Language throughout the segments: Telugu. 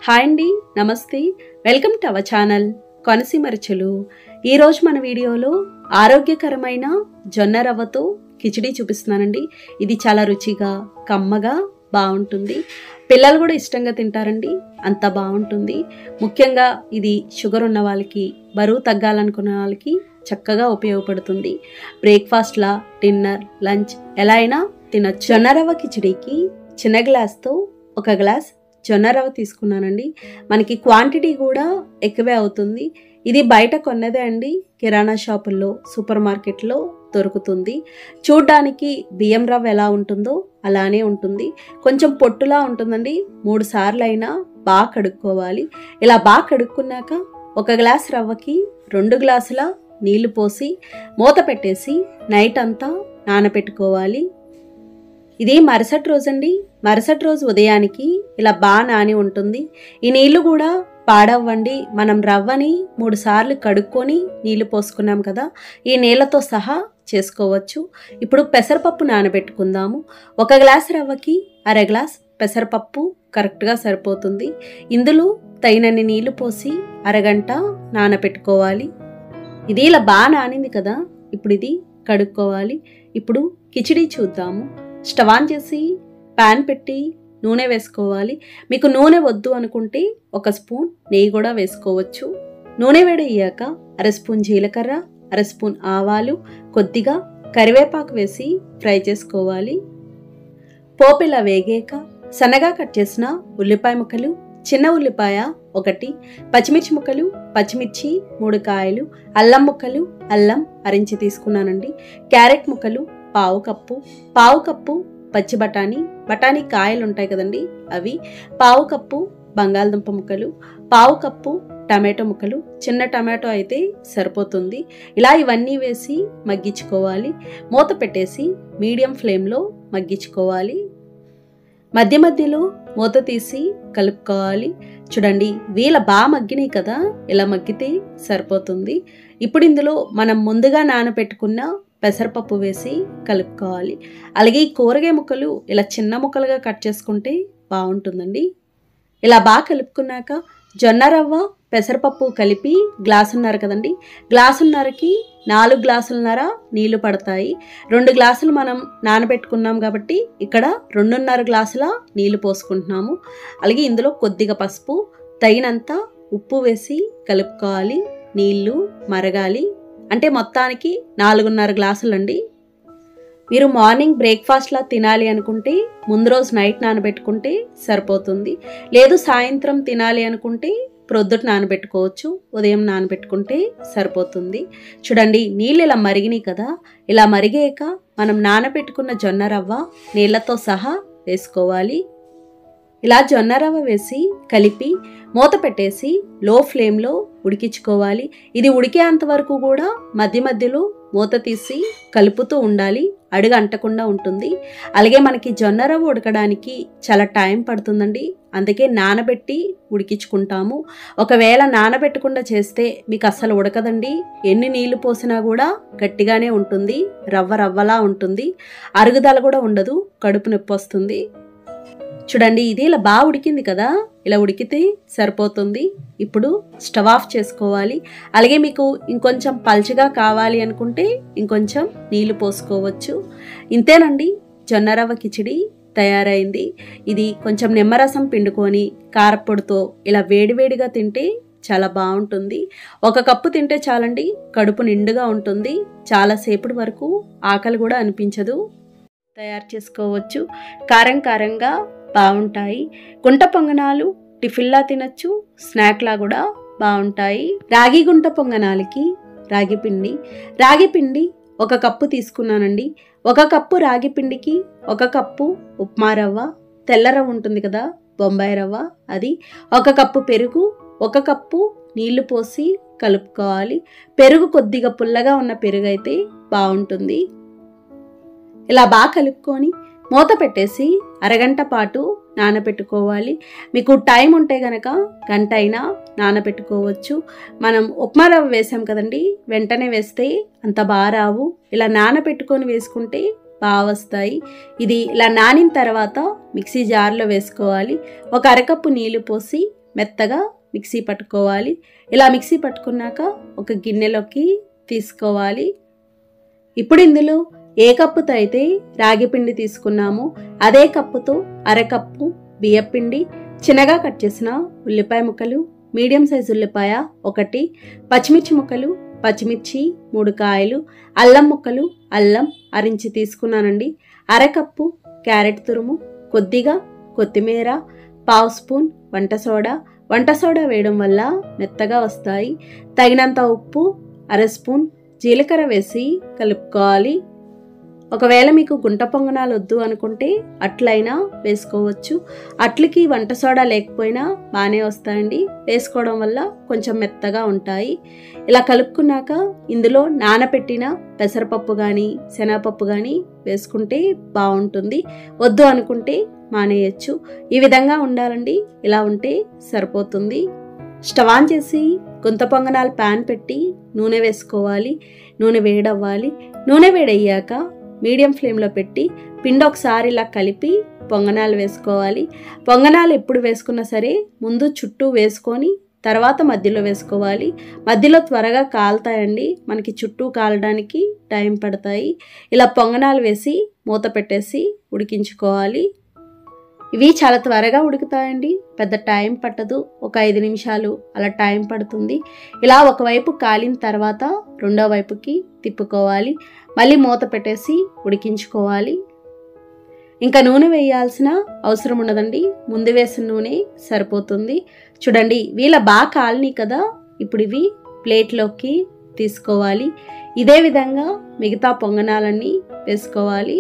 హాయ్ అండి నమస్తే welcome to our channel Konaseema Ruchulu ఈరోజు మన వీడియోలో ఆరోగ్యకరమైన జొన్న రవ్వతో కిచిడి చూపిస్తున్నానండి ఇది చాలా రుచిగా కమ్మగా బాగుంటుంది పిల్లలు కూడా ఇష్టంగా తింటారండి అంత బాగుంటుంది ముఖ్యంగా ఇది షుగర్ ఉన్న వాళ్ళకి బరువు తగ్గాలనుకున్న వాళ్ళకి చక్కగా ఉపయోగపడుతుంది బ్రేక్ఫాస్ట్లా డిన్నర్ లంచ్ ఎలా అయినా తినచ్చు జొన్న రవ్వ కిచిడికి చిన్న గ్లాస్తో ఒక గ్లాస్ జొన్న రవ్వ తీసుకున్నానండి మనకి క్వాంటిటీ కూడా ఎక్కువే అవుతుంది ఇది బయట కొన్నదే అండి కిరాణా షాపుల్లో సూపర్ మార్కెట్లో దొరుకుతుంది చూడ్డానికి బియ్యం రవ్వ ఎలా ఉంటుందో అలానే ఉంటుంది కొంచెం పొట్టులా ఉంటుందండి మూడు సార్లు అయినా బాగా కడుక్కోవాలి ఇలా బాగా కడుక్కున్నాక ఒక గ్లాస్ రవ్వకి రెండు గ్లాసుల నీళ్లు పోసి మూత పెట్టేసి నైట్ అంతా నానబెట్టుకోవాలి ఇది మరుసటి రోజండి మరుసటి రోజు ఉదయానికి ఇలా బాగా నాని ఉంటుంది ఈ నీళ్లు కూడా పాడవ్వండి మనం రవ్వని మూడు సార్లు కడుక్కొని నీళ్లు పోసుకున్నాం కదా ఈ నీళ్ళతో సహా చేసుకోవచ్చు ఇప్పుడు పెసరపప్పు నానబెట్టుకుందాము ఒక గ్లాస్ రవ్వకి అర గ్లాస్ పెసరపప్పు కరెక్ట్గా సరిపోతుంది ఇందులో తగినన్ని నీళ్లు పోసి అరగంట నానబెట్టుకోవాలి ఇది ఇలా బాగా నానింది కదా ఇప్పుడు ఇది కడుక్కోవాలి ఇప్పుడు కిచిడి చూద్దాము స్టవ్ ఆన్ చేసి ప్యాన్ పెట్టి నూనె వేసుకోవాలి మీకు నూనె వద్దు అనుకుంటే ఒక స్పూన్ నెయ్యి కూడా వేసుకోవచ్చు నూనె వేడి అయ్యాక అర స్పూన్ జీలకర్ర అర స్పూన్ ఆవాలు కొద్దిగా కరివేపాకు వేసి ఫ్రై చేసుకోవాలి పోపు ఇలా వేగాక సన్నగా కట్ చేసిన ఉల్లిపాయ ముక్కలు చిన్న ఉల్లిపాయ ఒకటి పచ్చిమిర్చి ముక్కలు పచ్చిమిర్చి మూడు కాయలు అల్లం ముక్కలు అల్లం అరించి తీసుకున్నానండి క్యారెట్ ముక్కలు పావు కప్పు పావు కప్పు పచ్చి బఠానీ బఠానీ కాయలు ఉంటాయి కదండి అవి పావు కప్పు బంగాళదుంప ముక్కలు పావు కప్పు టమాటో ముక్కలు చిన్న టమాటో అయితే సరిపోతుంది ఇలా ఇవన్నీ వేసి మగ్గించుకోవాలి మూత పెట్టేసి మీడియం ఫ్లేమ్లో మగ్గించుకోవాలి మధ్య మధ్యలో మూత తీసి కలుపుకోవాలి చూడండి వీళ్ళ బాగా మగ్గినాయి కదా ఇలా మగ్గితే సరిపోతుంది ఇప్పుడు ఇందులో మనం ముందుగా నానబెట్టుకున్న పెసరపప్పు వేసి కలుపుకోవాలి అలాగే ఈ కూరగాయ ముక్కలు ఇలా చిన్న ముక్కలుగా కట్ చేసుకుంటే బాగుంటుందండి ఇలా బాగా కలుపుకున్నాక జొన్న రవ్వ పెసరపప్పు కలిపి గ్లాసున్నర కదండి గ్లాసున్నరకి నాలుగు గ్లాసులన్నర నీళ్లు పడతాయి రెండు గ్లాసులు మనం నానబెట్టుకున్నాం కాబట్టి ఇక్కడ రెండున్నర గ్లాసుల నీళ్లు పోసుకుంటున్నాము అలాగే ఇందులో కొద్దిగా పసుపు తగినంత ఉప్పు వేసి కలుపుకోవాలి నీళ్లు మరగాలి అంటే మొత్తానికి నాలుగున్నర గ్లాసులండి మీరు మార్నింగ్ బ్రేక్ఫాస్ట్లా తినాలి అనుకుంటే ముందు రోజు నైట్ నానబెట్టుకుంటే సరిపోతుంది లేదు సాయంత్రం తినాలి అనుకుంటే ప్రొద్దుట నానబెట్టుకోవచ్చు ఉదయం నానబెట్టుకుంటే సరిపోతుంది చూడండి నీళ్ళు ఇలా మరిగినాయి కదా ఇలా మరిగాక మనం నానబెట్టుకున్న జొన్న రవ్వ నీళ్ళతో సహా వేసుకోవాలి ఇలా జొన్న రవ్వ వేసి కలిపి మూత పెట్టేసి లో ఫ్లేమ్లో ఉడికించుకోవాలి ఇది ఉడికేంత వరకు కూడా మధ్య మధ్యలో మూత తీసి కలుపుతూ ఉండాలి అడుగు అంటకుండా ఉంటుంది అలాగే మనకి జొన్న రవ్వ ఉడకడానికి చాలా టైం పడుతుందండి అందుకే నానబెట్టి ఉడికించుకుంటాము ఒకవేళ నానబెట్టకుండా చేస్తే మీకు అస్సలు ఉడకదండి ఎన్ని నీళ్లు పోసినా కూడా గట్టిగానే ఉంటుంది రవ్వ రవ్వలా ఉంటుంది అరుగుదల కూడా ఉండదు కడుపు నొప్పి వస్తుంది చూడండి ఇది ఇలా బాగా ఉడికింది కదా ఇలా ఉడికితే సరిపోతుంది ఇప్పుడు స్టవ్ ఆఫ్ చేసుకోవాలి అలాగే మీకు ఇంకొంచెం పల్చగా కావాలి అనుకుంటే ఇంకొంచెం నీళ్లు పోసుకోవచ్చు ఇంతేనండి జొన్న రవ్వ కిచిడి తయారైంది ఇది కొంచెం నిమ్మరసం పిండుకొని కారపొడితో ఇలా వేడివేడిగా తింటే చాలా బాగుంటుంది ఒక కప్పు తింటే చాలండి కడుపు నిండుగా ఉంటుంది చాలాసేపటి వరకు ఆకలి కూడా అనిపించదు తయారు చేసుకోవచ్చు కారం కారంగా బాగుంటాయి గుంట పొంగనాలు టిఫిన్లా తినచ్చు స్నాక్లా కూడా బాగుంటాయి రాగి గుంట పొంగనాలకి రాగి పిండి రాగి పిండి ఒక కప్పు తీసుకున్నానండి ఒక కప్పు రాగి పిండికి ఒక కప్పు ఉప్మా రవ్వ తెల్ల రవ్వ ఉంటుంది కదా బొంబాయి రవ్వ అది ఒక కప్పు పెరుగు ఒక కప్పు నీళ్లు పోసి కలుపుకోవాలి పెరుగు కొద్దిగా పుల్లగా ఉన్న పెరుగు అయితే బాగుంటుంది ఇలా బాగా కలుపుకొని మూత పెట్టేసి అరగంట పాటు నానబెట్టుకోవాలి మీకు టైం ఉంటే కనుక గంట అయినా నానబెట్టుకోవచ్చు మనం ఉప్మా రవ్వ వేసాం కదండి వెంటనే వేస్తే అంత బాగా రావు ఇలా నానబెట్టుకొని వేసుకుంటే బాగా వస్తాయి ఇది ఇలా నానిన తర్వాత మిక్సీ జార్లో వేసుకోవాలి ఒక అరకప్పు నీళ్లు పోసి మెత్తగా మిక్సీ పట్టుకోవాలి ఇలా మిక్సీ పట్టుకున్నాక ఒక గిన్నెలోకి తీసుకోవాలి ఇప్పుడు ఇందులో ఏ కప్పుతో అయితే రాగి పిండి తీసుకున్నామో అదే కప్పుతో అరకప్పు బియ్యపిండి చిన్నగా కట్ చేసిన ఉల్లిపాయ ముక్కలు మీడియం సైజు ఉల్లిపాయ ఒకటి పచ్చిమిర్చి ముక్కలు పచ్చిమిర్చి మూడు కాయలు అల్లం ముక్కలు అల్లం అరించి తీసుకున్నానండి అరకప్పు క్యారెట్ తురుము కొద్దిగా కొత్తిమీర పావు స్పూన్ వంట సోడా వంట సోడా వేయడం వల్ల మెత్తగా వస్తాయి తగినంత ఉప్పు అర స్పూన్ జీలకర్ర వేసి కలుపుకోవాలి ఒకవేళ మీకు గుంట పొంగనాలు వద్దు అనుకుంటే అట్లయినా వేసుకోవచ్చు అట్లకి వంట సోడా లేకపోయినా బాగానే వస్తాయండి వేసుకోవడం వల్ల కొంచెం మెత్తగా ఉంటాయి ఇలా కలుపుకున్నాక ఇందులో నానబెట్టిన పెసరపప్పు కానీ శనగపప్పు కానీ వేసుకుంటే బాగుంటుంది వద్దు అనుకుంటే మానేయచ్చు ఈ విధంగా ఉండాలండి ఇలా ఉంటే సరిపోతుంది స్టవ్ ఆన్ చేసి గుంత పొంగనాలు ప్యాన్ పెట్టి నూనె వేసుకోవాలి నూనె వేడవ్వాలి నూనె వేడయ్యాక మీడియం ఫ్లేమ్లో పెట్టి పిండి ఒకసారి ఇలా కలిపి పొంగనాలు వేసుకోవాలి పొంగనాలు ఎప్పుడు వేసుకున్నా సరే ముందు చుట్టూ వేసుకొని తర్వాత మధ్యలో వేసుకోవాలి మధ్యలో త్వరగా కాలుతాయండి మనకి చుట్టూ కాలడానికి టైం పడతాయి ఇలా పొంగనాలు వేసి మూత పెట్టేసి ఉడికించుకోవాలి ఇవి చాలా త్వరగా ఉడుకుతాయండి పెద్ద టైం పట్టదు ఒక ఐదు నిమిషాలు అలా టైం పడుతుంది ఇలా ఒకవైపు కాలిన తర్వాత రెండో వైపుకి తిప్పుకోవాలి మళ్ళీ మూత పెట్టేసి ఉడికించుకోవాలి ఇంకా నూనె వేయాల్సిన అవసరం ఉండదండి ముందు వేసిన నూనె సరిపోతుంది చూడండి వీళ్ళ బాగా కాలినాయి కదా ఇప్పుడు ఇవి ప్లేట్లోకి తీసుకోవాలి ఇదే విధంగా మిగతా పొంగనాలన్నీ వేసుకోవాలి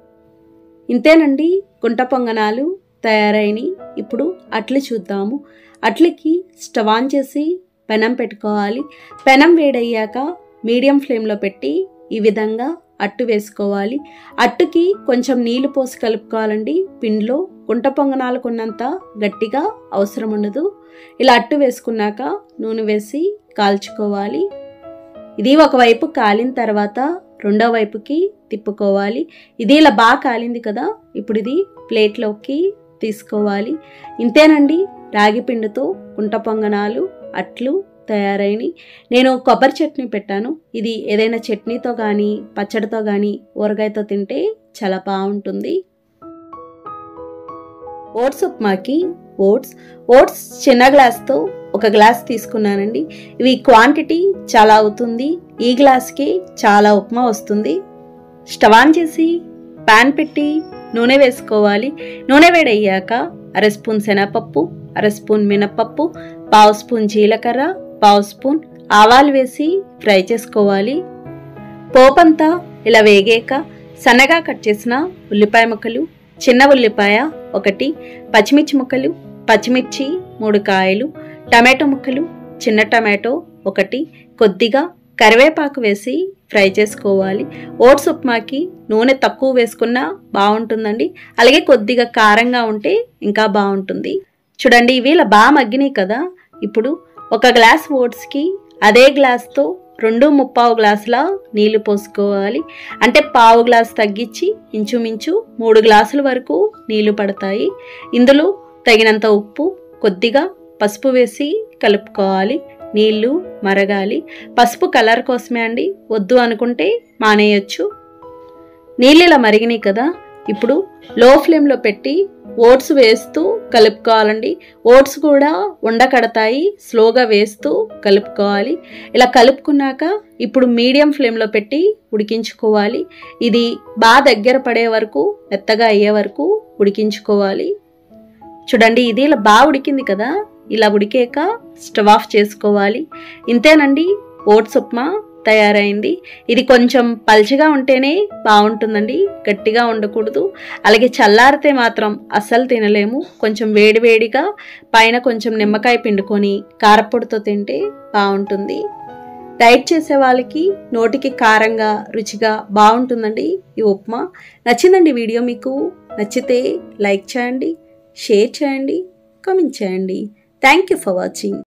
ఇంతేనండి గుంట పొంగనాలు తయారైనవి ఇప్పుడు అట్లు చూద్దాము అట్లకి స్టవ్ ఆన్ చేసి పెనం పెట్టుకోవాలి పెనం వేడయ్యాక మీడియం ఫ్లేమ్లో పెట్టి ఈ విధంగా అట్టు వేసుకోవాలి అట్టుకి కొంచెం నీళ్లు పోసి కలుపుకోవాలండి పిండిలో గుంట పొంగనాలకు ఉన్నంత గట్టిగా అవసరం ఉండదు ఇలా అట్టు వేసుకున్నాక నూనె వేసి కాల్చుకోవాలి ఇది ఒకవైపు కాలిన తర్వాత రెండో వైపుకి తిప్పుకోవాలి ఇది ఇలా బాగా కాలింది కదా ఇప్పుడు ఇది ప్లేట్లోకి తీసుకోవాలి ఇంతేనండి రాగి పిండితో గుంట పొంగనాలు అట్లు తయారైనవి నేను కొబ్బరి చట్నీ పెట్టాను ఇది ఏదైనా చట్నీతో కానీ పచ్చడితో కానీ ఊరగాయతో తింటే చాలా బాగుంటుంది ఓట్స్ ఉప్మాకి ఓట్స్ ఓట్స్ చిన్న గ్లాస్తో ఒక గ్లాస్ తీసుకున్నానండి ఇవి క్వాంటిటీ చాలా అవుతుంది ఈ గ్లాస్కి చాలా ఉప్మా వస్తుంది స్టవ్ ఆన్ చేసి పాన్ పెట్టి నూనె వేసుకోవాలి నూనె వేడయ్యాక అర స్పూన్ శనగపప్పు అర స్పూన్ మినపప్పు పావు స్పూన్ జీలకర్ర పావు స్పూన్ ఆవాలు వేసి ఫ్రై చేసుకోవాలి పోపంతా ఇలా వేగాక సన్నగా కట్ చేసిన ఉల్లిపాయ ముక్కలు చిన్న ఉల్లిపాయ ఒకటి పచ్చిమిర్చి ముక్కలు పచ్చిమిర్చి మూడు కాయలు టమాటో ముక్కలు చిన్న టమాటో ఒకటి కొద్దిగా కరివేపాకు వేసి ఫ్రై చేసుకోవాలి ఓట్స్ ఉప్మాకి నూనె తక్కువ వేసుకున్నా బాగుంటుందండి అలాగే కొద్దిగా కారంగా ఉంటే ఇంకా బాగుంటుంది చూడండి ఇవి ఇలా బాగా మగ్గినాయి కదా ఇప్పుడు ఒక గ్లాస్ ఓట్స్కి అదే గ్లాస్తో రెండు ముప్పావు గ్లాసుల నీళ్లు పోసుకోవాలి అంటే పావు గ్లాస్ తగ్గించి ఇంచుమించు మూడు గ్లాసుల వరకు నీళ్లు పడతాయి ఇందులో తగినంత ఉప్పు కొద్దిగా పసుపు వేసి కలుపుకోవాలి నీళ్లు మరగాలి పసుపు కలర్ కోసమే అండి వద్దు అనుకుంటే మానేయచ్చు నీళ్ళు ఇలా మరిగినాయి కదా ఇప్పుడు లో ఫ్లేమ్లో పెట్టి ఓట్స్ వేస్తూ కలుపుకోవాలండి ఓట్స్ కూడా ఉండకడతాయి స్లోగా వేస్తూ కలుపుకోవాలి ఇలా కలుపుకున్నాక ఇప్పుడు మీడియం ఫ్లేమ్లో పెట్టి ఉడికించుకోవాలి ఇది బాగా దగ్గర పడే వరకు మెత్తగా అయ్యే వరకు ఉడికించుకోవాలి చూడండి ఇది ఇలా బాగా ఉడికింది కదా ఇలా ఉడికాక స్టవ్ ఆఫ్ చేసుకోవాలి ఇంతేనండి ఓట్స్ ఉప్మా తయారైంది ఇది కొంచెం పల్చగా ఉంటేనే బాగుంటుందండి గట్టిగా ఉండకూడదు అలాగే చల్లారితే మాత్రం అస్సలు తినలేము కొంచెం వేడివేడిగా పైన కొంచెం నిమ్మకాయ పిండుకొని కారపొడితో తింటే బాగుంటుంది డైట్ చేసే వాళ్ళకి నోటికి కారంగా రుచిగా బాగుంటుందండి ఈ ఉప్మా నచ్చిందండి వీడియో మీకు నచ్చితే లైక్ చేయండి షేర్ చేయండి కామెంట్ చేయండి థ్యాంక్ యూ ఫర్ వాచింగ్